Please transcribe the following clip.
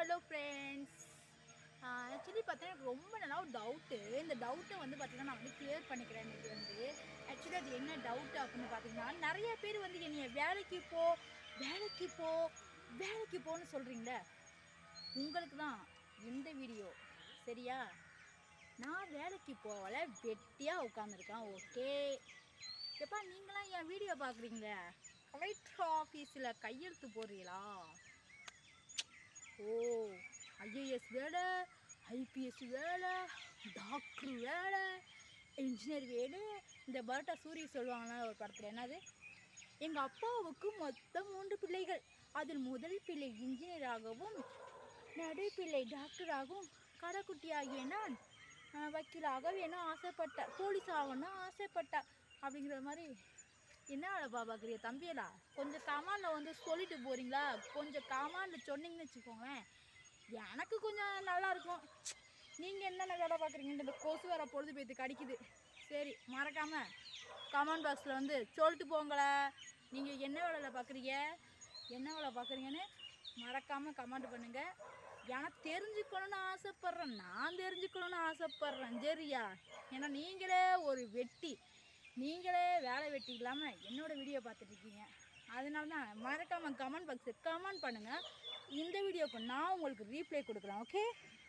hello friends actually பார்த்தீங்கன்னா எனக்கு ரொம்ப நல்லா ஒரு டவுட்டு இந்த டவுட்டை வந்து பார்த்தீங்கன்னா நான் வந்து கிளியர் பண்ணிக்கிறேன் இன்னைக்கு வந்து ஆக்சுவலி அது என்ன டவுட் அப்படின்னு பார்த்தீங்கன்னா நிறைய பேர் வந்து என்னைய வேலைக்கு போ வேலைக்கு போ வேலைக்கு போன்னு சொல்கிறீங்களே உங்களுக்கு தான் இந்த வீடியோ சரியா நான் வேலைக்கு போகல வெட்டியாக உட்காந்துருக்கேன் ஓகே எப்பா நீங்களாம் என் வீடியோ பார்க்குறீங்களே கலெக்டர் ஆஃபீஸில் கையெழுத்து போடுறீங்களா ஓ ஐஏஎஸ் வேலை ஐபிஎஸ் வேலை டாக்டர் வேலை இன்ஜினியர் வேலை இந்த பரோட்டா சூரிய சொல்லுவாங்களா ஒரு படத்தில் என்னது எங்கள் அப்பாவுக்கு மொத்தம் மூன்று பிள்ளைகள் அதில் முதல் பிள்ளை இன்ஜினியராகவும் நடுப்பிள்ளை டாக்டராகவும் கடைக்குட்டி ஆகிய நான் ஆஹ், வக்கீலாக வேணும் ஆசைப்பட்டேன் போலீஸ் ஆகணும் ஆசைப்பட்டேன் அப்படிங்கிற மாதிரி என்ன வேலை பார்க்குறீங்க தம்பியலா கொஞ்சம் கமாண்டில் வந்து சொல்லிட்டு போகிறீங்களா கொஞ்சம் கமாண்டில் சொன்னீங்கன்னு வச்சுக்கோங்களேன் எனக்கு கொஞ்சம் நல்லா இருக்கும் நீங்கள் என்னென்ன வேலை பார்க்குறீங்கன்னு இந்த கொசு வர பொழுது போய்த்து கடிக்குது சரி மறக்காமல் கமெண்ட் பாக்ஸில் வந்து சொல்லிட்டு போங்களே நீங்கள் என்ன வேலையில் பார்க்குறீங்க என்ன வேலை பார்க்குறீங்கன்னு மறக்காமல் கமெண்ட் பண்ணுங்கள் எனக்கு தெரிஞ்சுக்கணும்னு ஆசைப்பட்றேன் நான் தெரிஞ்சுக்கணும்னு ஆசைப்பட்றேன் சரியா ஏன்னா நீங்களே ஒரு வெட்டி நீங்களே வேலை வெட்டி இல்லாமல் என்னோடய வீடியோ பார்த்துட்ருக்கீங்க அதனால தான் மறக்காமல் கமெண்ட் பாக்ஸில் கமெண்ட் பண்ணுங்கள் இந்த வீடியோக்கு நான் உங்களுக்கு ரீப்ளை கொடுக்குறேன் ஓகே